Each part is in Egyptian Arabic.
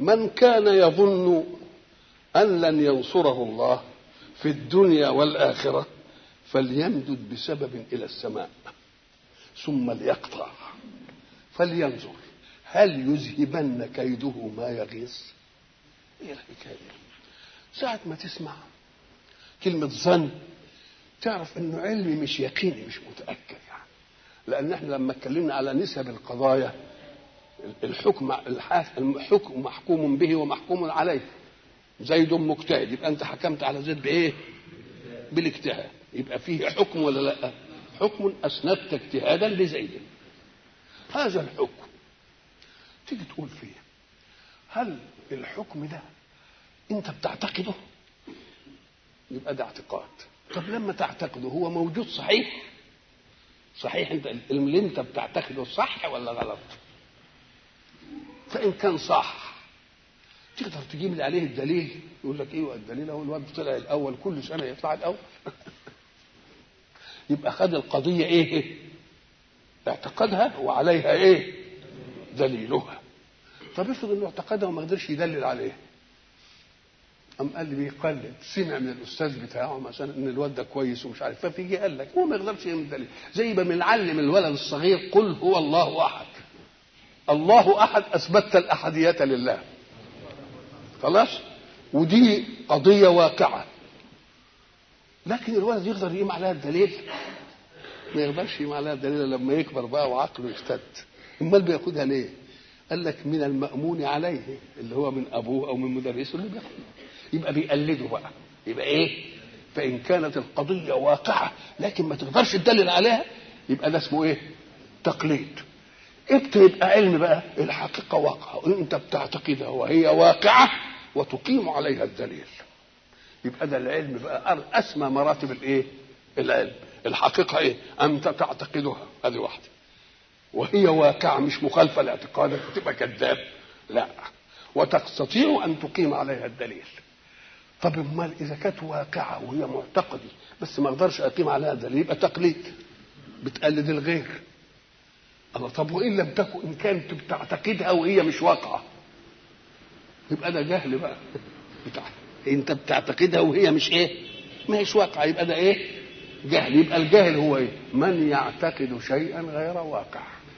من كان يظن أن لن ينصره الله في الدنيا والآخرة فليمدد بسبب إلى السماء ثم ليقطع فلينظر هل يذهبن كيده ما يغيظ ايه الحكايه ساعة ما تسمع كلمة ظن تعرف انه علمي مش يقيني مش متأكد يعني لأن احنا لما اتكلمنا على نسب القضايا الحكم الحكم محكوم به ومحكوم عليه زيد مجتهد يبقى انت حكمت على زيد بايه؟ بالاجتهاد يبقى فيه حكم ولا لا؟ حكم اسندت اجتهادا لزيد هذا الحكم تيجي تقول فيه هل الحكم ده انت بتعتقده يبقى ده اعتقاد طب لما تعتقده هو موجود صحيح صحيح انت اللي انت بتعتقده صح ولا غلط فان كان صح تقدر تجيب لي عليه الدليل يقول لك ايه الدليل هو الواد طلع الاول كل سنه يطلع الاول يبقى خد القضيه ايه اعتقدها وعليها ايه دليلها طب افرض انه اعتقدها وما قدرش يدلل عليه أم قال لي بيقلد سمع من الاستاذ بتاعه مثلا ان الواد ده كويس ومش عارف ففيجي قال لك هو ما يقدرش يعمل دليل زي ما بنعلم الولد الصغير قل هو الله احد الله احد اثبتت الاحديه لله خلاص ودي قضيه واقعه لكن الولد يقدر يقيم عليها الدليل ما يقدرش يقيم عليها الدليل لما يكبر بقى وعقله يشتد امال بياخدها ليه قال لك من المأمون عليه اللي هو من ابوه او من مدرسه اللي بياخده يبقى بيقلده بقى يبقى ايه فان كانت القضيه واقعه لكن ما تقدرش تدلل عليها يبقى ده اسمه ايه تقليد امتى يبقى علم بقى الحقيقه واقعه وانت بتعتقدها وهي واقعه وتقيم عليها الدليل يبقى ده العلم بقى اسمى مراتب الايه العلم الحقيقه ايه انت تعتقدها هذه واحده وهي واقعه مش مخالفه لاعتقادك تبقى كذاب لا وتستطيع ان تقيم عليها الدليل طب امال اذا كانت واقعه وهي معتقدي بس ما اقدرش اقيم عليها دليل يبقى تقليد بتقلد الغير الله طب وان لم تكن ان كانت بتعتقدها وهي مش واقعه يبقى ده جهل بقى بتاع انت بتعتقدها وهي مش ايه ما هيش واقعه يبقى ده ايه جهل يبقى الجاهل هو ايه من يعتقد شيئا غير واقع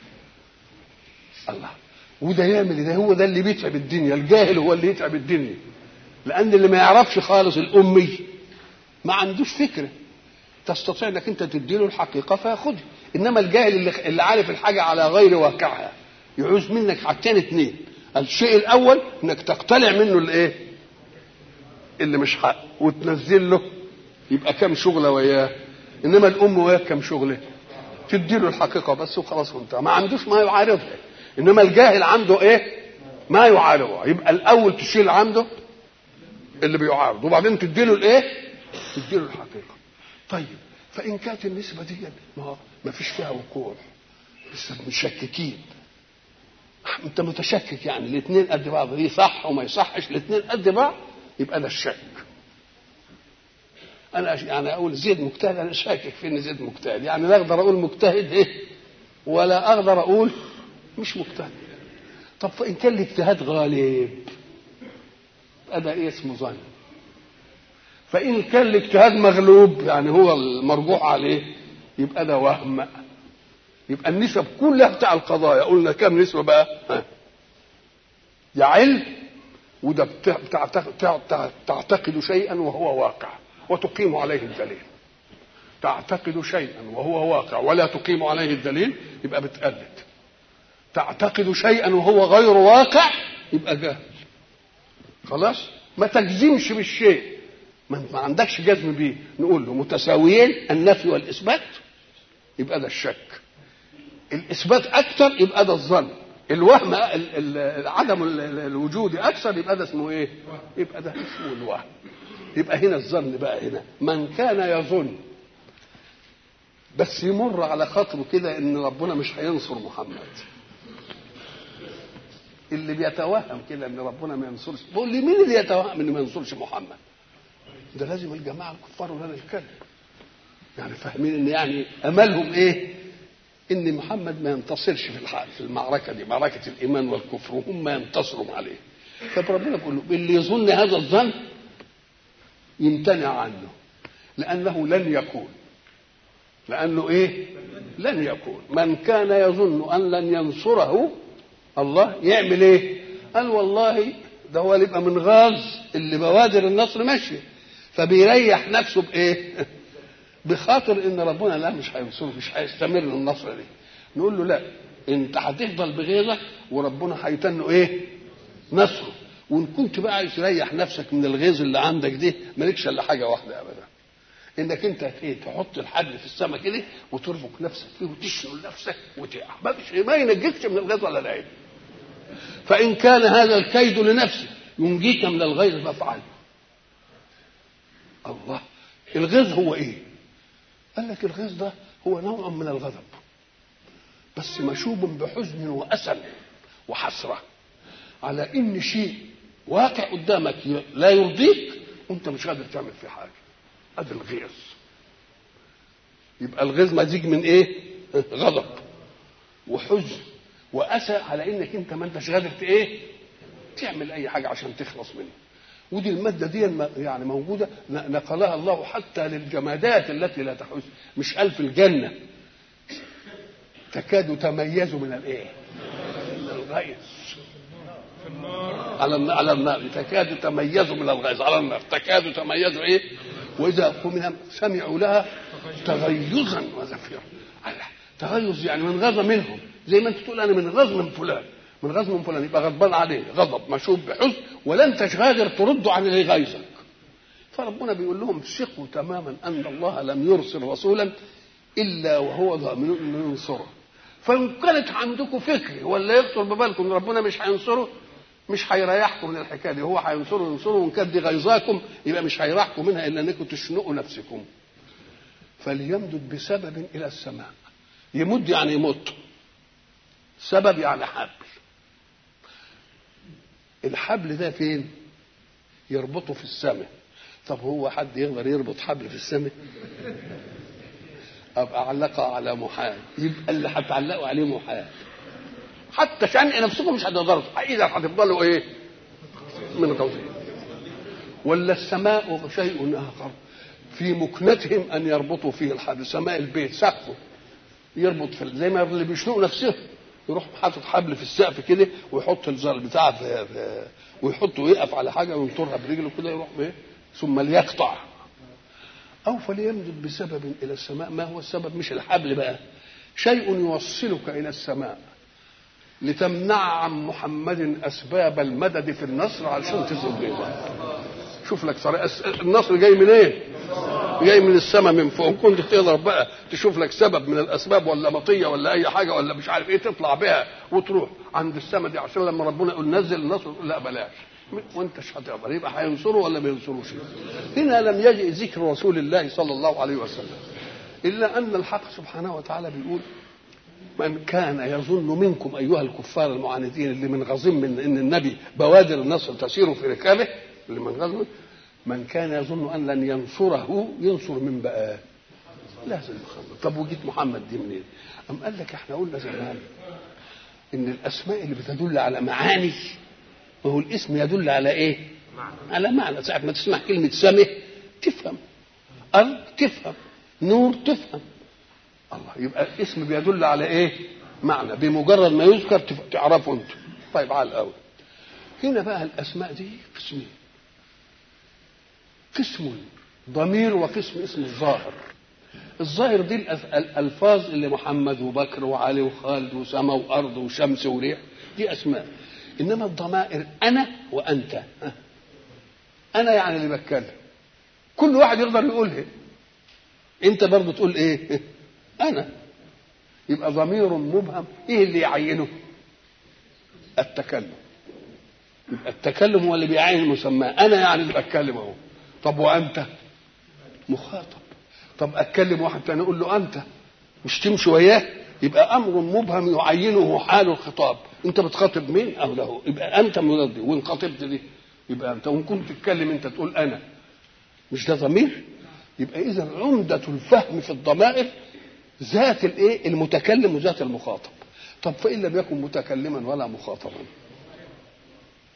الله وده يعمل ده هو ده اللي بيتعب الدنيا الجاهل هو اللي يتعب الدنيا لان اللي ما يعرفش خالص الامي ما عندوش فكره تستطيع انك انت تديله الحقيقه فياخدها انما الجاهل اللي, اللي عارف الحاجه على غير واقعها يعوز منك حاجتين اتنين الشيء الاول انك تقتلع منه الايه اللي مش حق وتنزل له يبقى كم شغله وياه انما الام وياه كم شغله تديله الحقيقه بس وخلاص وانت ما عندوش ما يعارضها انما الجاهل عنده ايه ما يعارضها يبقى الاول تشيل عنده اللي بيعارض وبعدين تديله الايه تديله الحقيقه طيب فان كانت النسبه دي ما ما فيش فيها وقوع لسه مشككين انت متشكك يعني الاثنين قد بعض دي صح وما يصحش الاثنين قد بعض يبقى ده الشك انا يعني اقول زيد مجتهد انا شاكك في ان زيد مجتهد يعني لا اقدر اقول مجتهد ايه ولا اقدر اقول مش مجتهد طب فان كان الاجتهاد غالب هذا ايه اسمه ظن فان كان الاجتهاد مغلوب يعني هو المرجوح عليه يبقى ده وهم يبقى النسب كلها بتاع القضايا قلنا كم نسبه بقى ها. يا علم وده تعتقد شيئا وهو واقع وتقيم عليه الدليل تعتقد شيئا وهو واقع ولا تقيم عليه الدليل يبقى بتقلد تعتقد شيئا وهو غير واقع يبقى جاهل خلاص ما تجزمش بالشيء ما عندكش جزم بيه نقول له متساويين النفي والاثبات يبقى ده الشك الاثبات اكثر يبقى ده الظن الوهم عدم الوجود اكثر يبقى ده اسمه ايه يبقى ده اسمه الوهم يبقى هنا الظن بقى هنا من كان يظن بس يمر على خاطره كده ان ربنا مش هينصر محمد اللي بيتوهم كده ان ربنا ما ينصرش بقول لي مين اللي يتوهم ان ما ينصرش محمد ده لازم الجماعه الكفار ولا نتكلم يعني فاهمين ان يعني املهم ايه ان محمد ما ينتصرش في في المعركه دي معركه الايمان والكفر وهم ينتصروا عليه طب ربنا بيقول له اللي يظن هذا الظن يمتنع عنه لأنه لن يكون لأنه إيه؟ لن يكون من كان يظن أن لن ينصره الله يعمل إيه؟ قال والله ده هو اللي يبقى من غاز اللي بوادر النصر ماشية فبيريح نفسه بإيه؟ بخاطر إن ربنا لا مش هينصره مش هيستمر النصر دي نقول له لا أنت هتفضل بغيظك وربنا هيتنه إيه؟ نصره وإن كنت بقى عايز تريح نفسك من الغيظ اللي عندك دي مالكش إلا حاجة واحدة أبدا انك انت ايه تحط الحبل في السماء كده وترفق نفسك فيه وتشغل نفسك وتقع ما فيش ما ينجيكش من الغيظ ولا العين فان كان هذا الكيد لنفسه ينجيك من الغيظ فافعل الله الغيظ هو ايه قال لك الغيظ ده هو نوع من الغضب بس مشوب بحزن واسى وحسره على ان شيء واقع قدامك لا يرضيك وانت مش قادر تعمل فيه حاجه ادي الغيظ يبقى الغيظ مزيج من ايه غضب وحزن واسى على انك انت ما انتش قادر ايه تعمل اي حاجه عشان تخلص منه ودي المادة دي يعني موجودة نقلها الله حتى للجمادات التي لا تحس مش قال في الجنة تكاد تميز من الايه؟ من الغيظ على النار على النار تكاد تميز من الغيظ على النار تكاد تميز ايه؟ واذا قمنا سمعوا لها تغيظا وزفيرا تغيظ يعني من غضب منهم زي ما انت تقول انا من غضب من فلان من غضب من فلان يبقى غضبان عليه غضب مشوب بحزن ولا انت قادر ترده عن اللي غيظك فربنا بيقول لهم ثقوا تماما ان الله لم يرسل رسولا الا وهو ضامن انه ينصره فان كانت عندكم فكر ولا يخطر ببالكم ربنا مش هينصره مش هيريحكم من الحكايه دي هو هينصره ينصره وان كانت دي غيظاكم يبقى مش هيريحكم منها الا انكم تشنقوا نفسكم فليمدد بسبب الى السماء يمد يعني يمط سبب يعني حبل الحبل ده فين يربطه في السماء طب هو حد يقدر يربط حبل في السماء ابقى اعلقه على محال يبقى اللي هتعلقوا عليه محال حتى شنق نفسكم مش هتقدروا اذا هتفضلوا ايه من قوسين ولا السماء شيء اخر في مكنتهم ان يربطوا فيه الحبل سماء البيت سقفه يربط في زي ما اللي بيشنقوا نفسهم يروح حاطط حبل في السقف كده ويحط الزر بتاع في, في ويحطه ويقف على حاجه وينطرها برجله كده يروح بايه ثم ليقطع او فليمدد بسبب الى السماء ما هو السبب مش الحبل بقى شيء يوصلك الى السماء لتمنع عن محمد اسباب المدد في النصر علشان تزول بيضا شوف لك طريقه النصر جاي منين إيه؟ جاي من السماء من فوق كنت تقدر بقى تشوف لك سبب من الاسباب ولا مطيه ولا اي حاجه ولا مش عارف ايه تطلع بها وتروح عند السماء دي عشان لما ربنا يقول نزل النصر لا بلاش وانت مش هتقدر يبقى هينصره ولا ما ينصروش هنا لم يجئ ذكر رسول الله صلى الله عليه وسلم الا ان الحق سبحانه وتعالى بيقول من كان يظن منكم ايها الكفار المعاندين اللي من غزم من ان النبي بوادر النصر تسير في ركابه اللي من غزم من كان يظن ان لن ينصره ينصر من بقى لازم محمد طب وجيت محمد دي منين ام قال لك احنا قلنا زمان ان الاسماء اللي بتدل على معاني وهو الاسم يدل على ايه على معنى ساعة ما تسمع كلمة سمه تفهم أرض تفهم نور تفهم الله يبقى الاسم بيدل على ايه معنى بمجرد ما يذكر تعرفوا انتم طيب على الاول هنا بقى الاسماء دي قسمين قسم ضمير وقسم اسم الظاهر الظاهر دي الالفاظ اللي محمد وبكر وعلي وخالد وسما وارض وشمس وريح دي اسماء انما الضمائر انا وانت انا يعني اللي بتكلم كل واحد يقدر يقولها انت برضه تقول ايه انا يبقى ضمير مبهم ايه اللي يعينه التكلم يبقى التكلم هو اللي بيعين المسمى انا يعني اللي بتكلم اهو طب وانت مخاطب طب اتكلم واحد تاني اقول له انت مش تمشي وياه يبقى امر مبهم يعينه حال الخطاب انت بتخاطب مين او له يبقى انت مردي وان خاطبت دي يبقى انت وان كنت تتكلم انت تقول انا مش ده ضمير يبقى اذا عمده الفهم في الضمائر ذات الايه المتكلم وذات المخاطب طب فان لم يكن متكلما ولا مخاطبا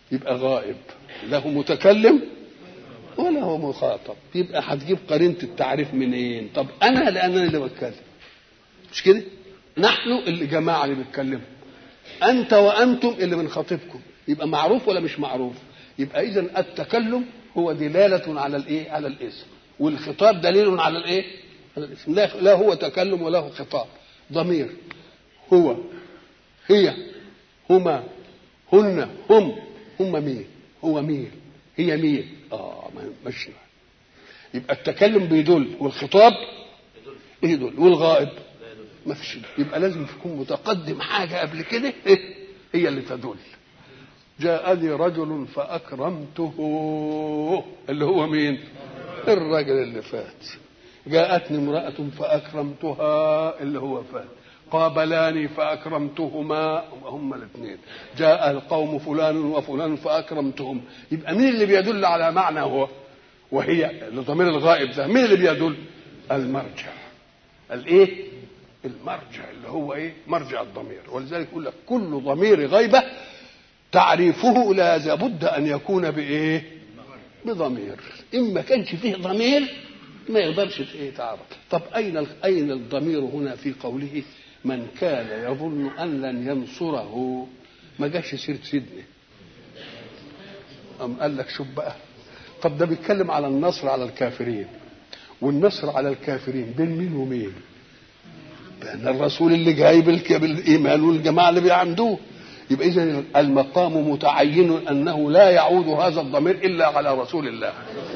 يبقى غائب له متكلم ولا هو مخاطب يبقى هتجيب قرينه التعريف منين طب انا لان انا اللي بتكلم مش كده نحن اللي جماعه اللي بيتكلموا انت وانتم اللي بنخاطبكم يبقى معروف ولا مش معروف يبقى اذا التكلم هو دلاله على الايه على الاسم والخطاب دليل على الايه على الاسم لا, لا هو تكلم ولا هو خطاب ضمير هو هي هما هن هم هم مين هو مين هي مين اه مش يبقى التكلم بيدل والخطاب يدل والغائب ما فيش يبقى لازم يكون متقدم حاجه قبل كده هي اللي تدل جاءني رجل فأكرمته اللي هو مين الرجل اللي فات جاءتني امرأة فأكرمتها اللي هو فات قابلاني فأكرمتهما هم الاثنين جاء القوم فلان وفلان فأكرمتهم يبقى مين اللي بيدل على معنى هو وهي لضمير الغائب ده مين اللي بيدل المرجع الايه المرجع اللي هو ايه مرجع الضمير ولذلك يقول لك كل ضمير غيبه تعريفه لا لابد ان يكون بايه بضمير ان ما كانش فيه ضمير ما يقدرش ايه تعرف طب اين اين الضمير هنا في قوله من كان يظن ان لن ينصره ما جاش سيره سيدنا أم قال لك شوف بقى طب ده بيتكلم على النصر على الكافرين والنصر على الكافرين بين مين ومين بين الرسول اللي جاي بالايمان والجماعه اللي بيعمدوه يبقى اذا المقام متعين انه لا يعود هذا الضمير الا على رسول الله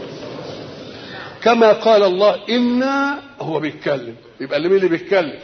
كما قال الله انا هو بيتكلم يبقى اللي مين اللي بيتكلم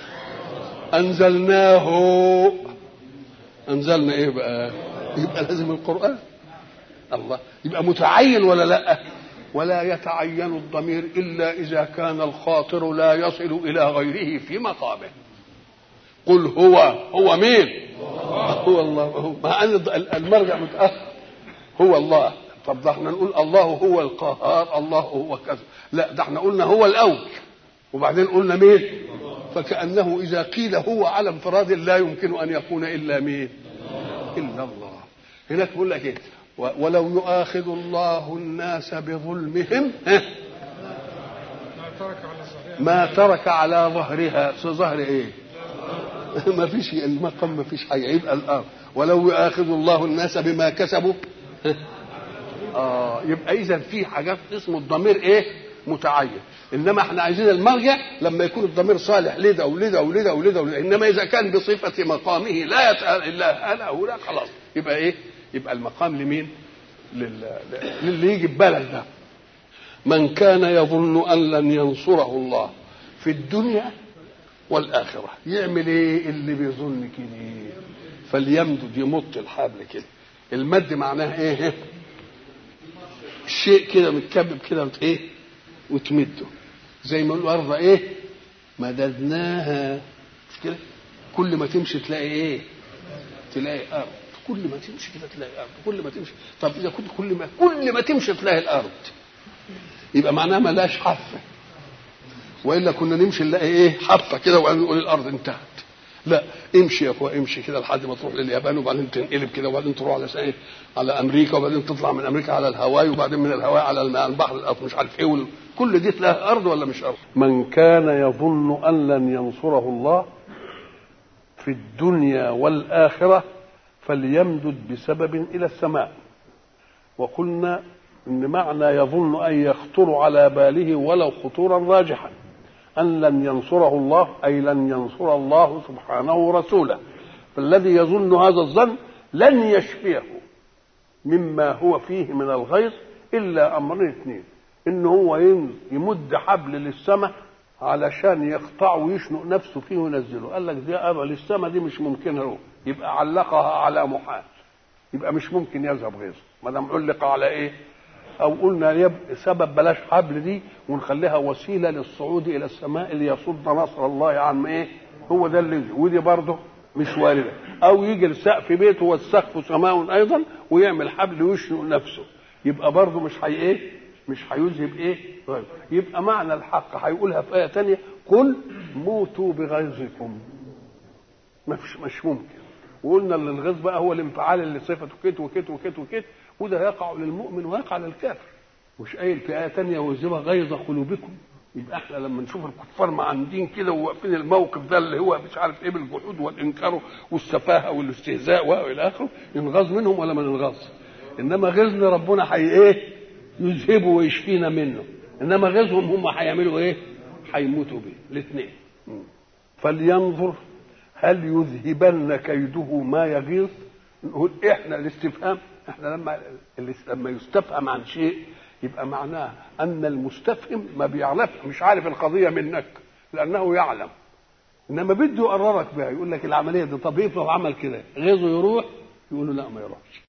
انزلناه انزلنا ايه بقى يبقى لازم القران الله يبقى متعين ولا لا ولا يتعين الضمير الا اذا كان الخاطر لا يصل الى غيره في مقامه قل هو هو مين هو الله هو مع ان المرجع متاخر هو الله طب ده احنا نقول الله هو القهار الله هو كذا لا ده احنا قلنا هو الاول وبعدين قلنا مين فكانه اذا قيل هو على انفراد لا يمكن ان يكون الا مين الا الله هناك بيقول لك ايه ولو يؤاخذ الله الناس بظلمهم ما ترك على ظهرها ظهر ايه ما فيش المقام ما فيش حاجه يبقى الارض ولو يؤاخذ الله الناس بما كسبوا اه يبقى اذا في حاجات اسمه الضمير ايه متعين انما احنا عايزين المرجع لما يكون الضمير صالح لده ولده ولده ولده ولده انما اذا كان بصفه مقامه لا يتأل الا انا او لا خلاص يبقى ايه يبقى المقام لمين لل... للي يجي ببالك ده من كان يظن ان لن ينصره الله في الدنيا والاخره يعمل ايه اللي بيظن كده فليمدد يمط الحبل كده المد معناه ايه شيء كده متكبب كده ايه وتمده زي ما نقول الارض ايه مددناها مش كده كل ما تمشي تلاقي ايه تلاقي ارض كل ما تمشي كده تلاقي ارض كل ما تمشي طب اذا كنت كل ما كل ما تمشي تلاقي الارض يبقى معناها ملاش حافه والا كنا نمشي نلاقي ايه حافه كده وبعدين نقول الارض انتهت لا امشي يا اخويا امشي كده لحد ما تروح لليابان وبعدين تنقلب كده وبعدين تروح على ايه على امريكا وبعدين تطلع من امريكا على الهواي وبعدين من الهواي على البحر مش عارف ايه كل دي تلاقيها ارض ولا مش ارض من كان يظن ان لن ينصره الله في الدنيا والاخره فليمدد بسبب الى السماء وقلنا ان معنى يظن ان يخطر على باله ولو خطورا راجحا ان لن ينصره الله اي لن ينصر الله سبحانه رسوله فالذي يظن هذا الظن لن يشفيه مما هو فيه من الغيظ الا امرين اثنين ان هو يمد حبل للسماء علشان يقطعه ويشنق نفسه فيه وينزله قال لك دي ابا للسماء دي مش ممكنه له يبقى علقها على محال يبقى مش ممكن يذهب غيظه ما دام علق على ايه او قلنا يب سبب بلاش حبل دي ونخليها وسيله للصعود الى السماء ليصد نصر الله عن ايه هو ده اللي ودي برضه مش وارده او يجي لسقف بيته والسقف سماء ايضا ويعمل حبل ويشنق نفسه يبقى برضه مش هي ايه مش هيذهب ايه غيظ يبقى معنى الحق هيقولها في ايه تانية قل موتوا بغيظكم ما فيش مش ممكن وقلنا ان الغيظ بقى هو الانفعال اللي صفته كت وكت وكت وكت وده يقع للمؤمن ويقع للكافر مش قايل في ايه ثانيه ويذهب غيظ قلوبكم يبقى احنا لما نشوف الكفار معاندين كده وواقفين الموقف ده اللي هو مش عارف ايه بالجحود والانكار والسفاهه والاستهزاء والى اخره ينغاظ منهم ولا ما ننغاظ انما غيظنا ربنا حي ايه يذهبه ويشفينا منه انما غيظهم هم هيعملوا ايه هيموتوا به الاثنين فلينظر هل يذهبن كيده ما يغيظ نقول احنا الاستفهام احنا لما لما يستفهم عن شيء يبقى معناه ان المستفهم ما بيعرف مش عارف القضيه منك لانه يعلم انما بده يقررك بها يقول لك العمليه دي طب افرض عمل كده غيظه يروح يقول له لا ما يروحش